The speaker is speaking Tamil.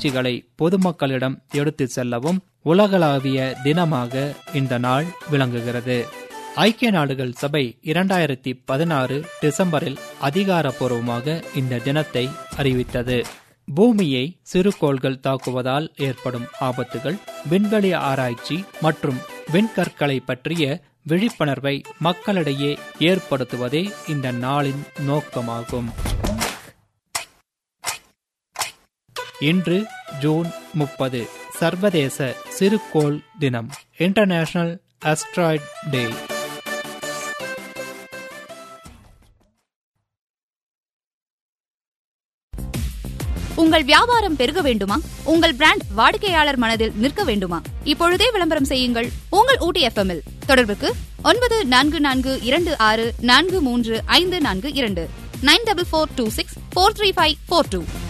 ஆராய்ச்சிகளை பொதுமக்களிடம் எடுத்துச் செல்லவும் உலகளாவிய தினமாக இந்த நாள் விளங்குகிறது ஐக்கிய நாடுகள் சபை இரண்டாயிரத்தி பதினாறு டிசம்பரில் அதிகாரப்பூர்வமாக இந்த தினத்தை அறிவித்தது பூமியை சிறுகோள்கள் தாக்குவதால் ஏற்படும் ஆபத்துகள் விண்வெளி ஆராய்ச்சி மற்றும் விண்கற்களை பற்றிய விழிப்புணர்வை மக்களிடையே ஏற்படுத்துவதே இந்த நாளின் நோக்கமாகும் இன்று ஜூன் முப்பது சர்வதேச சிறுகோள் தினம் இன்டர்நேஷனல் அஸ்ட்ராய்ட் டே உங்கள் வியாபாரம் பெருக வேண்டுமா உங்கள் பிராண்ட் வாடிக்கையாளர் மனதில் நிற்க வேண்டுமா இப்பொழுதே விளம்பரம் செய்யுங்கள் உங்கள் ஊட்டி எஃப்எம்மில் தொடர்புக்கு ஒன்பது நான்கு நான்கு இரண்டு ஆறு நான்கு மூன்று ஐந்து நான்கு இரண்டு nine double four two six four three five four two